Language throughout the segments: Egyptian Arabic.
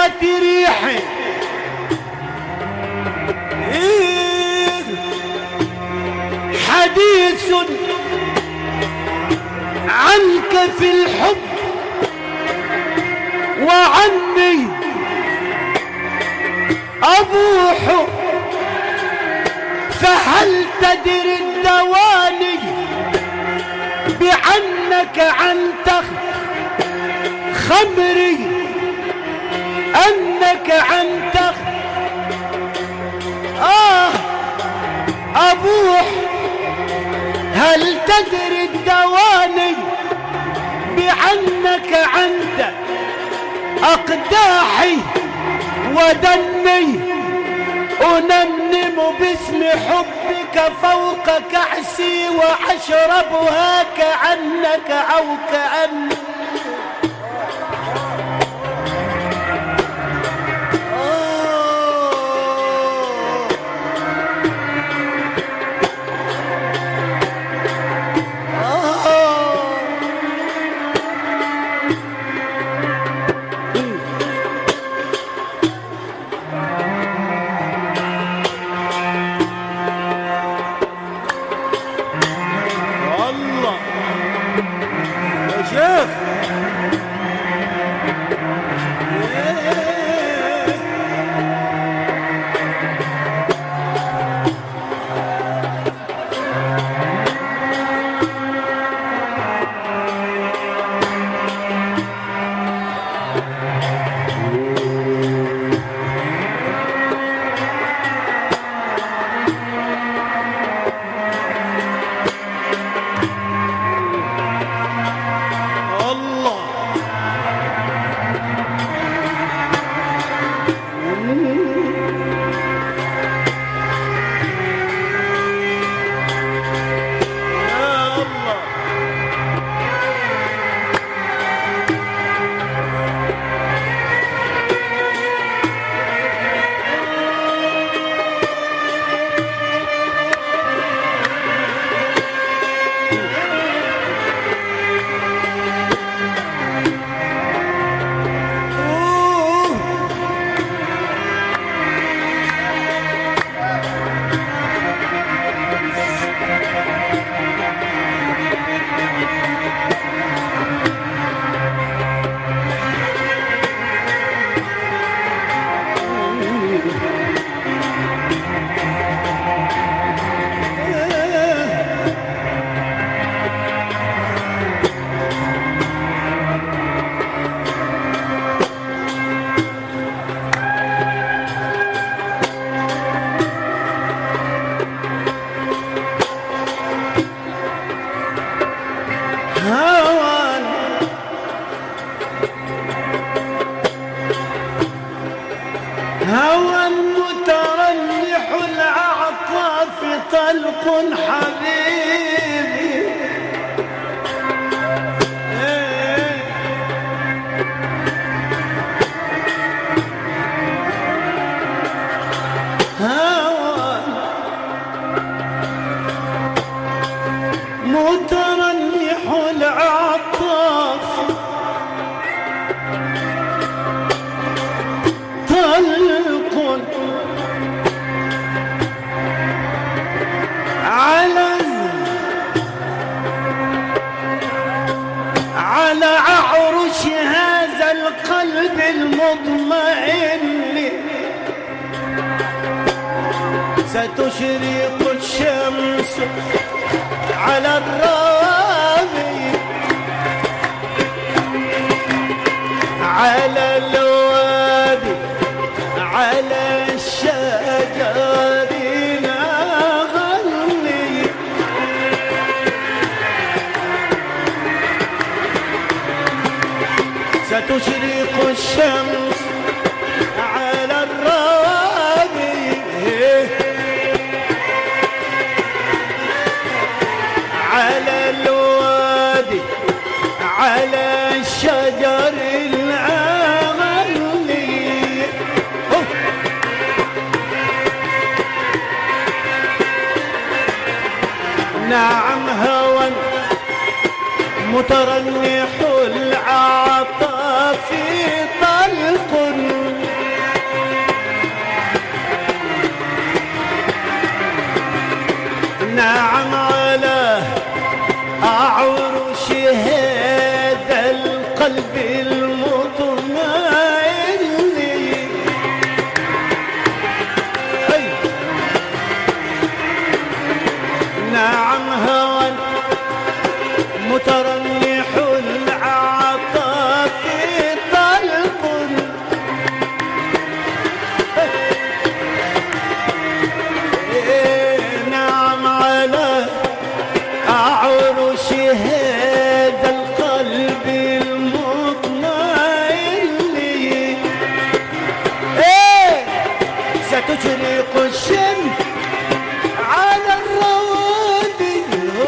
ذات ريح إيه حديث عنك في الحب وعني أبوح فهل تدري الدواني بعنك عن خمري أنك عن آه أبوح هل تدري الدواني بعنك عند أقداحي ودمي أنمنم باسم حبك فوق كأسي وأشربها كأنك أو كأنك ستشرق الشمس على الرامي على الوادي على الشجر نغني ستشرق الشمس على الرامي على الوادي على الشجر الأغلي أوه. نعم هوى مترنح العطف طلق نعم على أعرش هذا القلب المطمئن أي. نعم هوى مترنح العطاف طلق إيه نعم على أعرش هذا القلب المطمئن إيه ستشرق الشمس على الروادي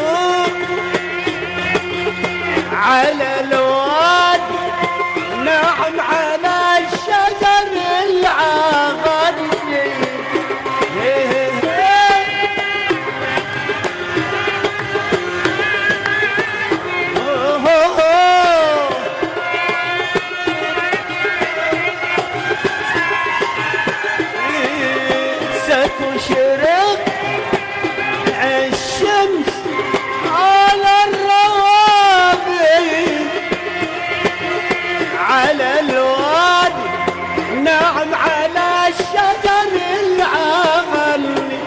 على الواد نعم على الشجر العغري ستشرق الشمس على الروابي على الوادي نعم على الشجر العغلي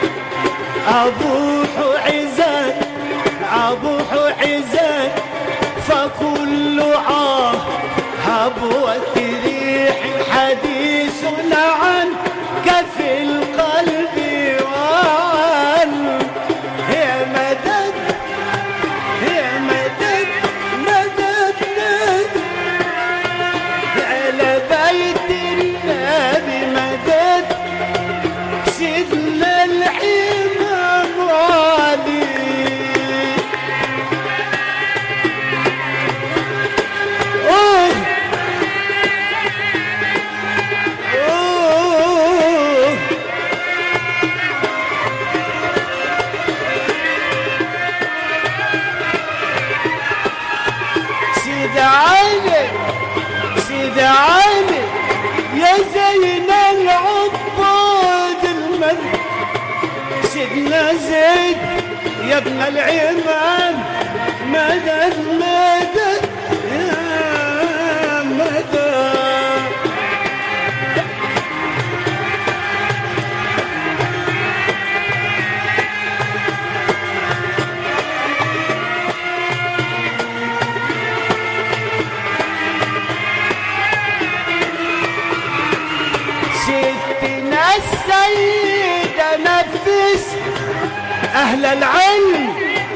أبوح عزك أبوح عزك فكل عام هبوة ريح حديث عن كف القلب وعن يا مدد يا مدد مدد مدد على بيت النبي مدد سيدنا الإمام علي أوه أوه سيد عيني سيد عيني يا زين العباد المن سيدنا زيد يا ابن العمام مدد مدد يا مدد ستنا السيدة نفس أهل العلم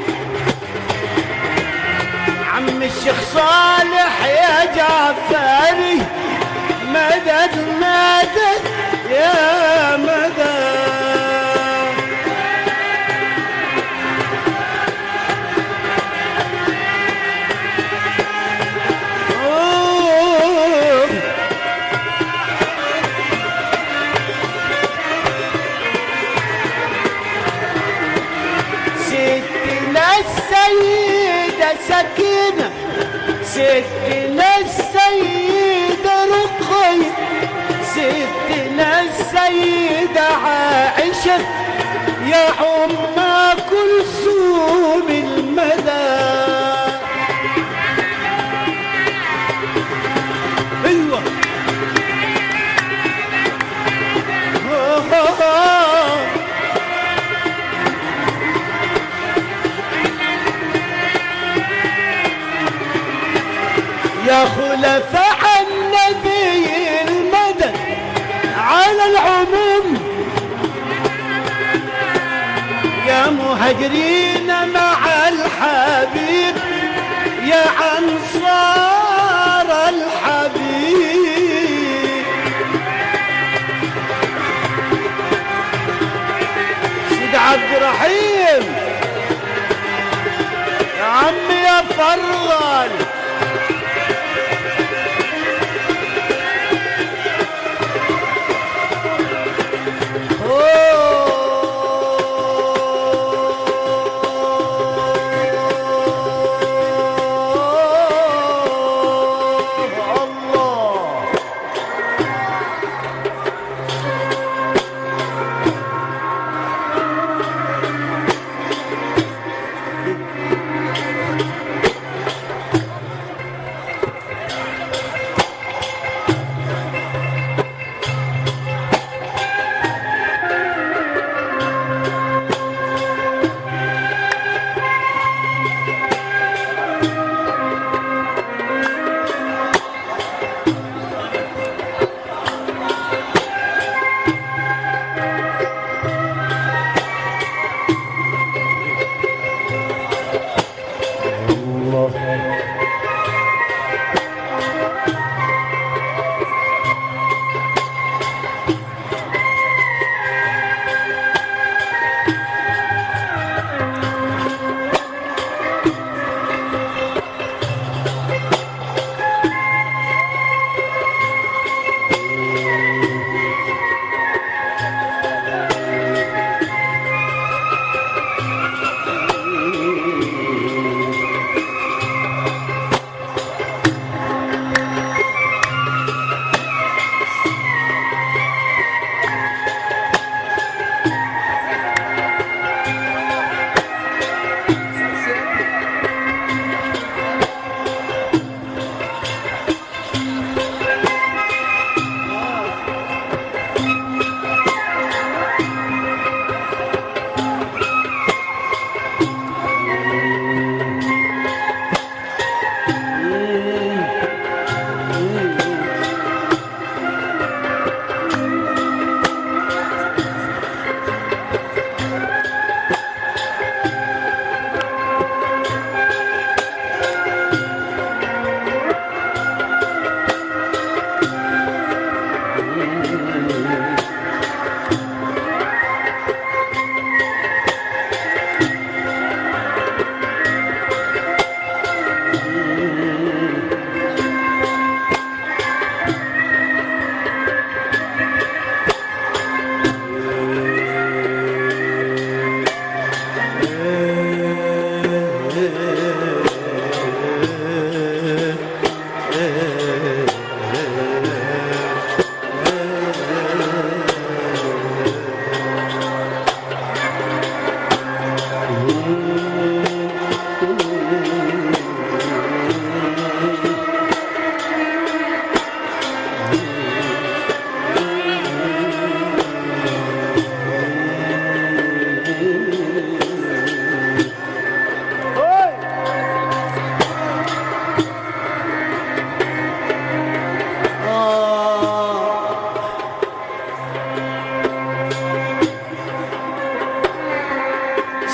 عم الشيخ صالح يا جعفري مدد مدد يا مدد أوه. ستنا السيدة سكينة ستنا السيدة رقية ستنا السيدة عائشة يا أم كلثوم المدى ايوه يا خلفاء النبي المدد على العموم يا مهاجرين مع الحبيب يا أنصار الحبيب سيد عبد الرحيم يا عمي يا فرغل الله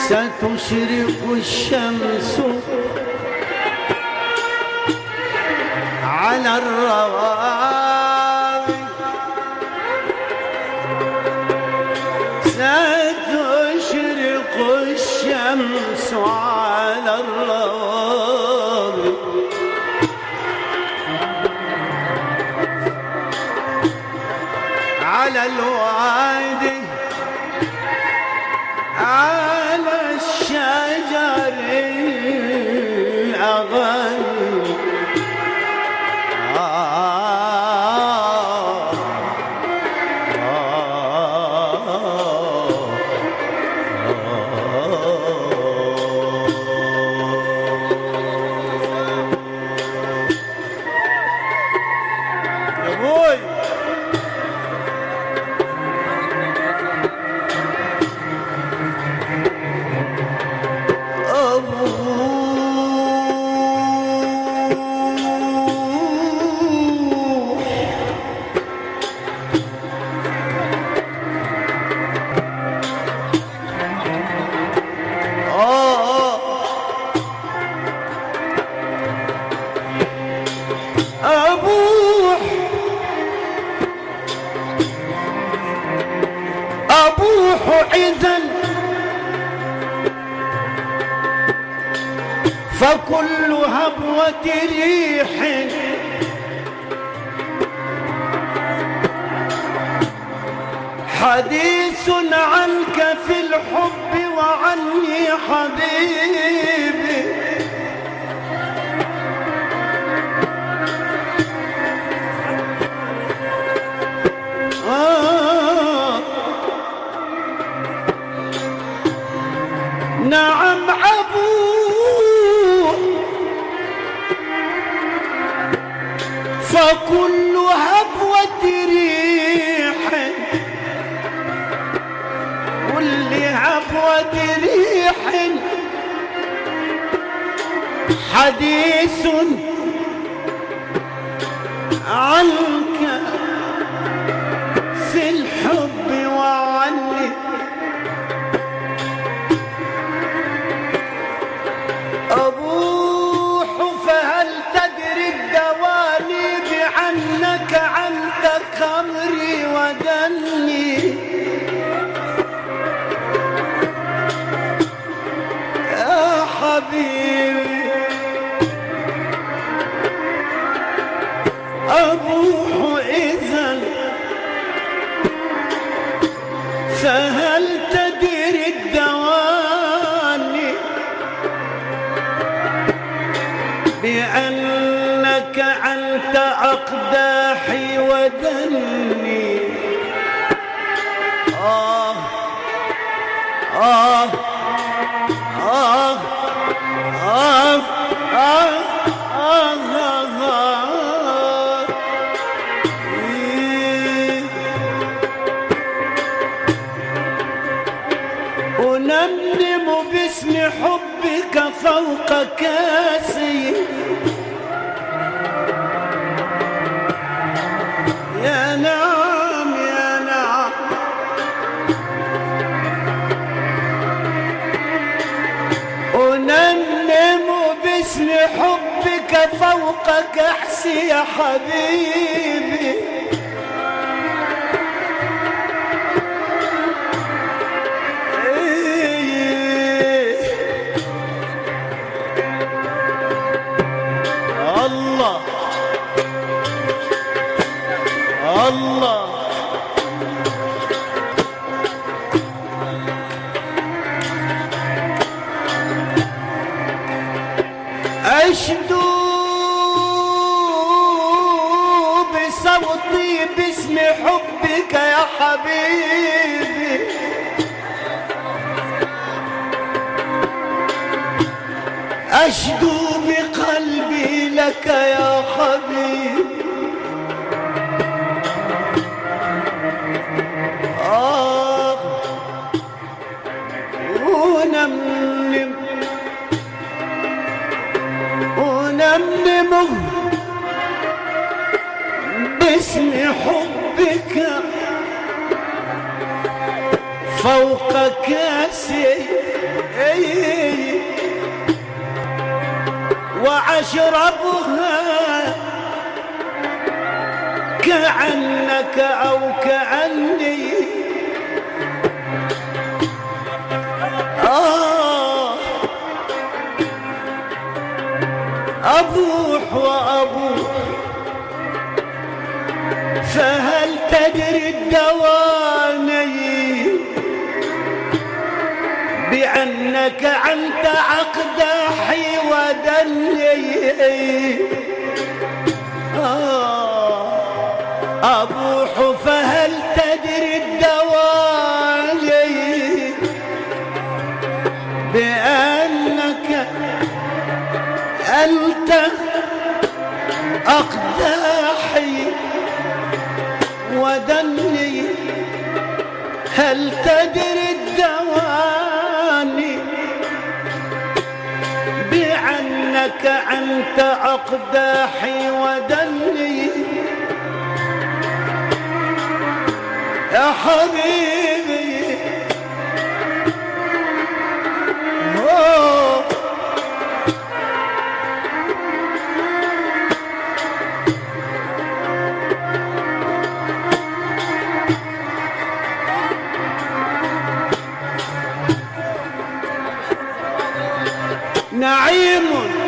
ستشرق الشمس على الروابي ستشرق الشمس على الروابي على الوادي على الشجر الأغني آه يا ابوي أبوه آه أبوح أبوح إذا فكل هبوة ريح حديث عنك في الحب وعني حبيبي آه نعم أبوه فكل هبوة ريح كل هبوة ريح حديث عنك في الحب وعني أبوح فهل تدري الدواني بعنك عنك خمري ودني يا حبيبي أبوح إذا فهل تدري الدواني بأنك أنت أقداحي ودني آه آه آه آه آه آه آه إيه. أنمنم باسم حبك فوق كاسي يا نعم يا نعم أنمم باسم حبك فوق كأسي يا حبيبي إيه. الله الله أشدو بصوتي باسم حبك يا حبيبي أشدو بقلبي لك يا حبيبي آه ونمنم ونمنمه باسم حبك فوق كاسي إيه وأشربها كأنك أو كأني آه أبوح وأبوح فهل تدري الدواني بأنك أنت أقدحي ودني آه أبوح فهل تدري الدواني بأنك أنت أقدحي ودني هل تدري الدواني بأنك أنت أقدحي ودني يا حبيبي أوه نعيم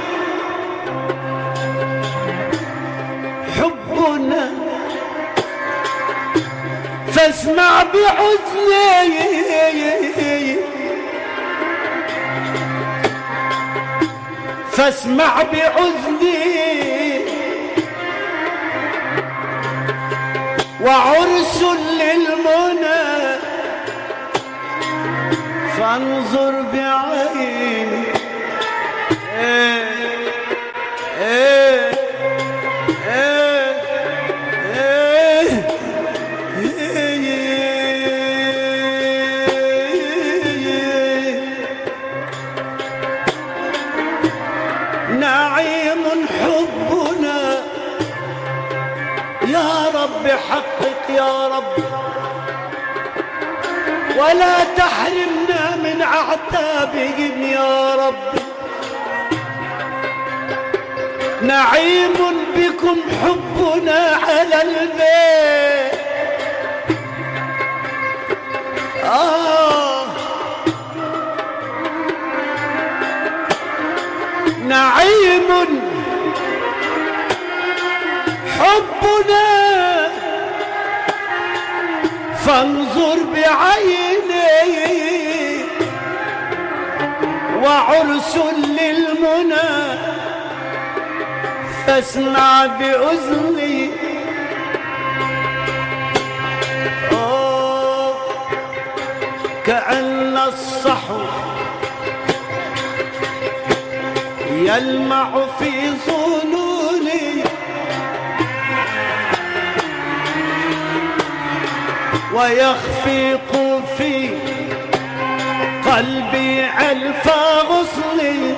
حبنا فاسمع بعزني فاسمع بعزني وعرس للمنى فانظر بعيني إيه إيه إيه نعيم حبنا يا رب حقق يا رب ولا تحرمنا من عتابهم يا رب نعيم بكم حبنا على البيت آه نعيم حبنا فانظر بعيني وعرس للمنى فاسمع بأذني أوه كأن الصحو يلمع في ظنوني ويخفق في قلبي ألف غصن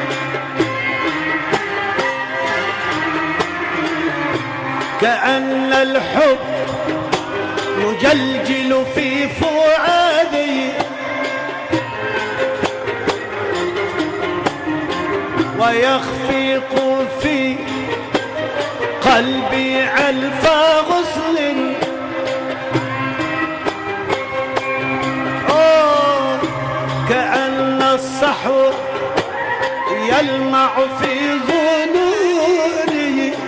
كأن الحب يجلجل في فؤادي ويخفق في قلبي ألف غصن أوه كأن الصحو يلمع في ظنوني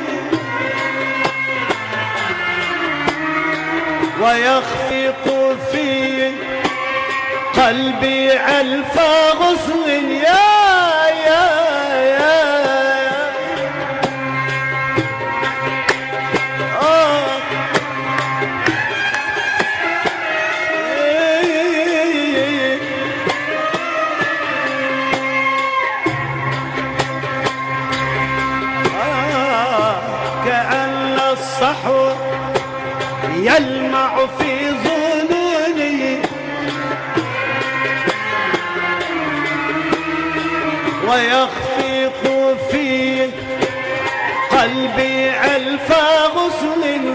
ويخفق في قلبي ألف غصن يا يا يا آه آه كأن الصحو يلمع في ظنوني ويخفق في قلبي ألف غصن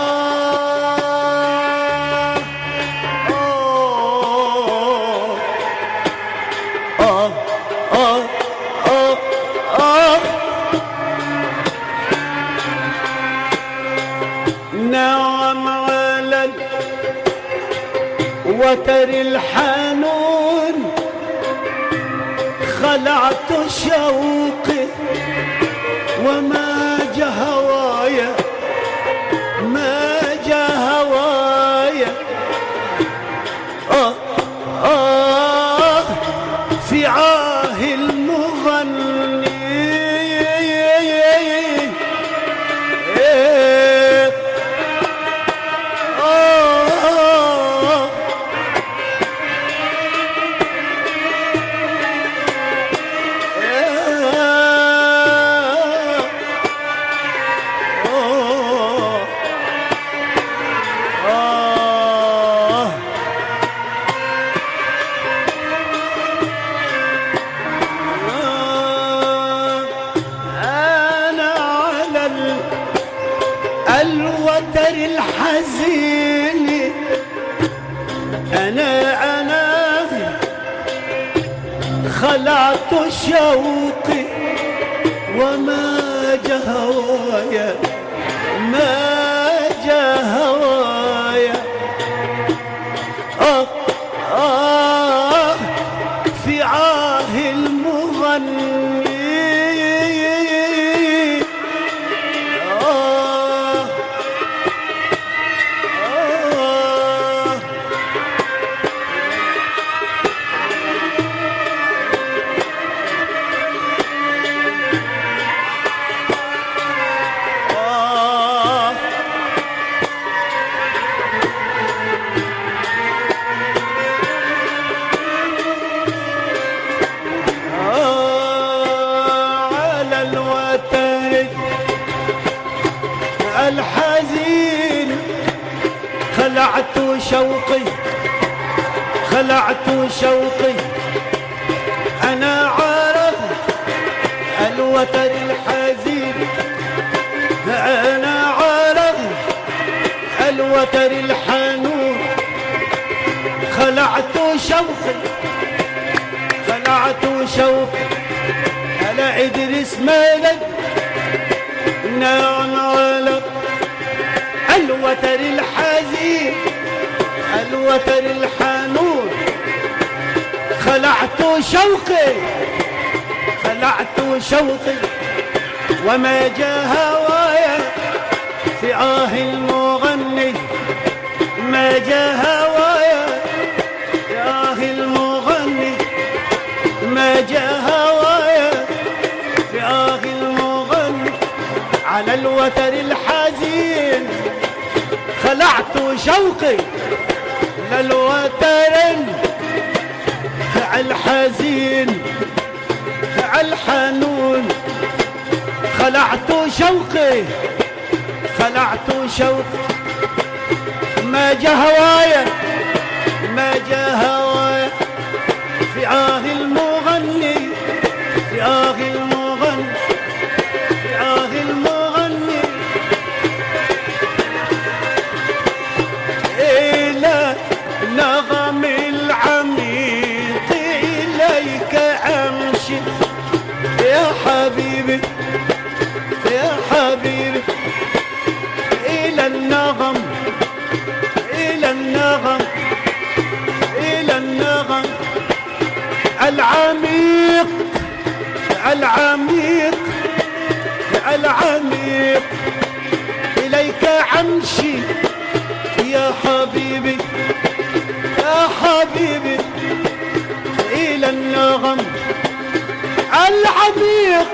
آه آه الوتر الحنون خلعت شوقي وما جا هوايا ما جا هوايا آه آه في عاه المغني إيه آه آه آه أنا على ال- الوتر الحزين أنا أنا خلعت شوقي وما جا هوايا ما جا هوايا آه آه في عاه المغني آه آه آه آه على الوتر الحزين خلعت شوقي خلعت شوقي أنا عارف الوتر الحزين أنا عارف الوتر الحنون خلعت شوقي خلعت شوقي على إدريس مالك نعم على الوتر الحزين الوتر الحنون خلعت شوقي خلعت شوقي وما جا هوايا في آه المغني ما جا هوايا في آه المغني ما جا هوايا في آه المغني على الوتر الحزين خلعت شوقي للوتر الحزين الحنون خلعت شوقي خلعت شوقي ما جا هوايا ما جا هوايا في آه المغني في آه المغني في آه المغني إلى نغم العميق إليك أمشي يا حبيبي يا حبيبي إلى النغم إلى النغم إلى النغم العميق العميق العميق إليك أمشي يا حبيبي يا حبيبي إلى النغم العميق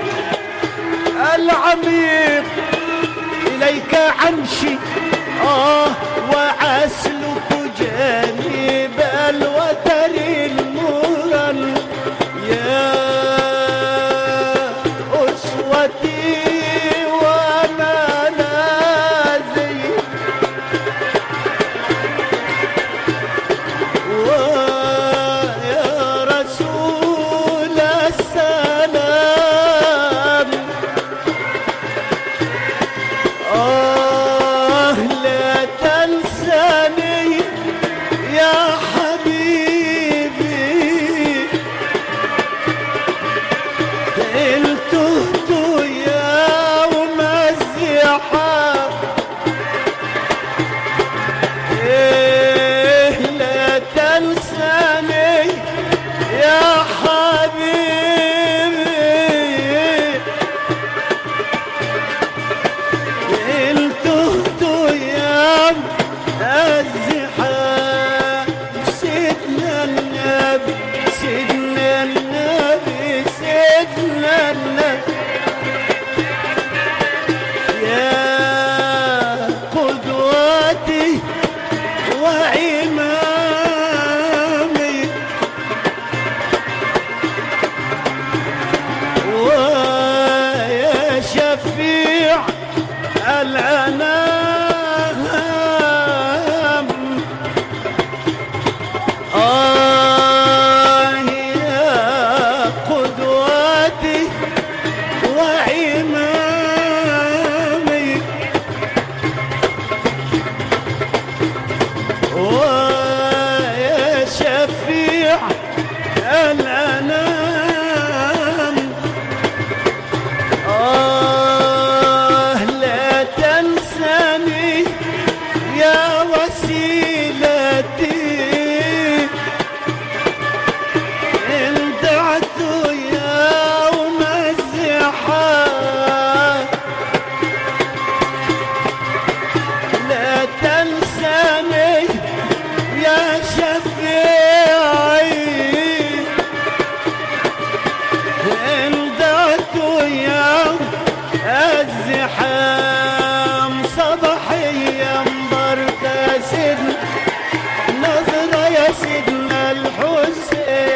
العميق إليك أمشي آه وأسلك جانب الوتر المغن يا أسوتي وملاذي ويا رسول السلام آه لا تنساني يا حبيبي الزحام صباحية مباركة يا سيدنا نظرة يا سيدنا الحسين